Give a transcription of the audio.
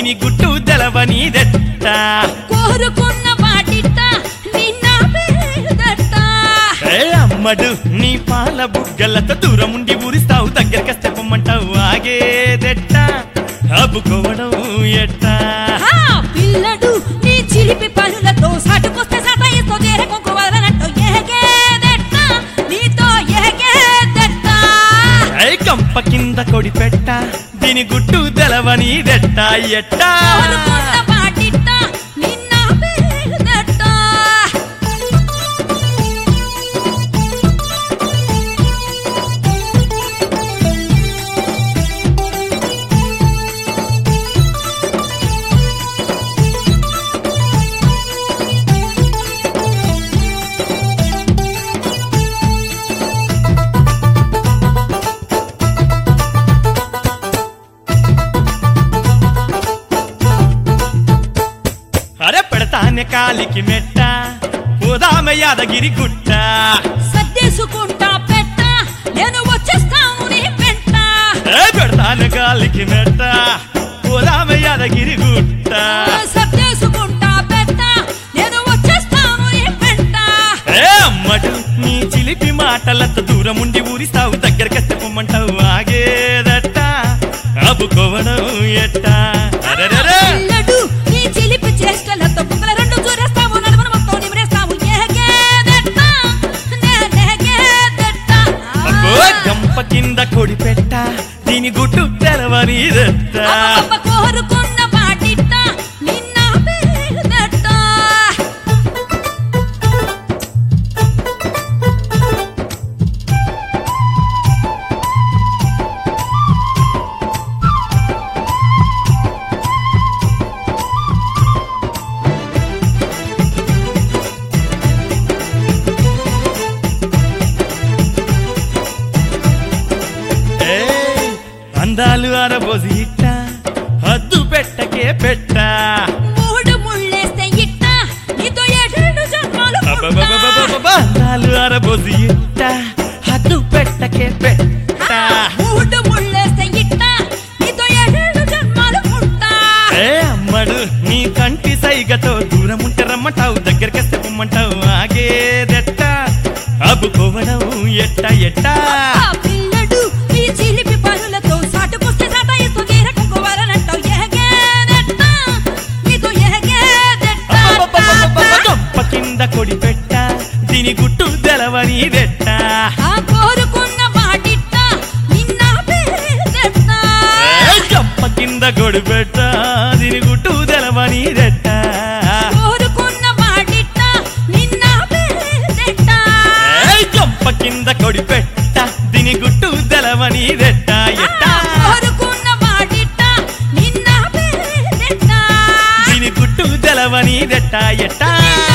దీని గుట్టు తెలవనిదెట్ట కోరుకున్న వాటిట నిన్న పేదట ఏ అమ్మడు నీ పాల బుగ్గలతో దూరం ఉండి ఊరిస్తావు దగ్గరకస్తే పొమ్మంటావు ఆగేదెట్ట అబ్బుకోవడం ఎట్టా హా, పిల్లడు నీ చిలిపి పనులతో సాటుకొస్తే సతాయిస్తో దేరకొంకు వదలనట్టు ఎహగేదెట్ట నీతో ఎహగేదెట్ట ఐ కంప కింద కొడి పెట్ట దీని గుట్టు తెలవనిదెట్ట ఎట్టా కోరుకున్న వాటిట నిన్న పేదట అరే పెడతానే కాలికి మెట్ట పోదామె యాదగిరి గుట్ట సర్దేసుకుంటా పెట్ట నేను వచ్చేస్తాను నీ వెంట ఏ పెడతానే కాలికి మెట్ట పోదామె యాదగిరి గుట్ట సర్దేసుకుంటా పెట్ట నేను వచ్చేస్తాను నీ వెంట ఏ అమ్మడు నీ చిలిపి మాటలంత దూరం ఉండి ఊరిస్తావు దగ్గరకస్తే పొమ్మంటావు ఆగేదట్ట అబ్బుకోవడం ఎట్ట అరెరెరె. పిల్లడు నీ చిలిపి చేష్టలతో బుగ్గల రెండు చూరేస్తావు నడుమను మొత్తం నిమిరేస్తావు ఎహగేదెట్ట నేనెహగేదెట్ట అబ్బో గంప కింద కొడి పెట్ట దీని గుట్టు తెలవనిదెట్ట అబ్బబ్బ కోరుకున్న వాటిట నిన్న పేదట ఏయ్, అందాలు అరబోసి ఇట్ట హద్దు పెట్టకే పెట్ట మూడు ముళ్ళేస్తే ఇట్ట నీతో ఏడేడు జన్మలు పుట్ట. అబ్బబ్బబ్బబ్బబ్బబ్బ, అందాలు అరబోసి ఇట్ట హద్దు పెట్టకే పెట్ట మూడు ముళ్ళేస్తే ఇట్ట నీతో ఏడేడు జన్మలు పుట్ట. ఏ అమ్మడు నీ కంటి సైగతో దూరం ఉంటే రమ్మంటావు దగ్గరకొస్తే పొమ్మంటావు ఆగేదెట్ట అబ్బుకోవడం ఎట్ట ఎట్ట ఆ పిల్లడు నీ చిలిపి పనులతో సాటుకొస్తే సతాయిస్తూ గీరకుంకోవాలనంటావు ఎహగేదెట్ట నీతో ఎహగేదెట్ట అబ్బబ్బబ్బబ్బబ్బ, గొప్ప కింద కొడి పెట్ట దీని గుట్టు తెలవనిదెట్ట ఆ కోరుకున్న వాటిట్ట నిన్న పేదెట్ట ఏయ్, గొప్ప కింద కొడి పెట్ట దీని గుట్టు తెలవనిదెట్ట కోరుకున్న వాటిట్ట నిన్న పేదెట్ట ఏయ్, గొప్ప కింద కొడి పెట్ట దీని గుట్టు తెలవనిదెట్ట ఎట్ట కోరుకున్న వాటిట్ట నిన్న పేదెట్ట దీని గుట్టు తెలవనిదెట్ట ఎట్ట